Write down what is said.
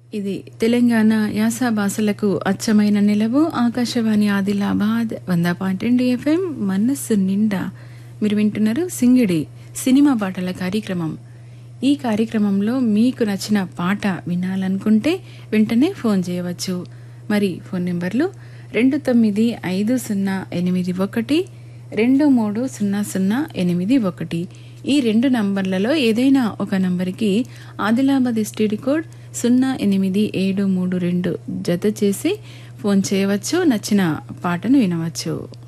ఇది తెలంగాణ యాస భాషలకు అచ్చమైన నిలవు ఆకాశవాణి ఆదిలాబాద్ వంద పాయింట్ రెండు ఎఫ్ఎం మనస్సు నిండా మీరు వింటున్నారు సింగిడి సినిమా పాటల కార్యక్రమం ఈ కార్యక్రమంలో మీకు నచ్చిన పాట వినాలనుకుంటే వెంటనే ఫోన్ చేయవచ్చు మరి ఫోన్ నెంబర్లు రెండు తొమ్మిది ఐదు సున్నా ఎనిమిది ఒకటి రెండు మూడు సున్నా సున్నా ఎనిమిది ఒకటి ఈ రెండు నంబర్లలో ఏదైనా ఒక నంబర్కి ఆదిలాబాద్ ఎస్టీడీ కోడ్ సున్నా ఎనిమిది ఏడు మూడు రెండు జత చేసి ఫోన్ చేయవచ్చు నచ్చిన పాటను వినవచ్చు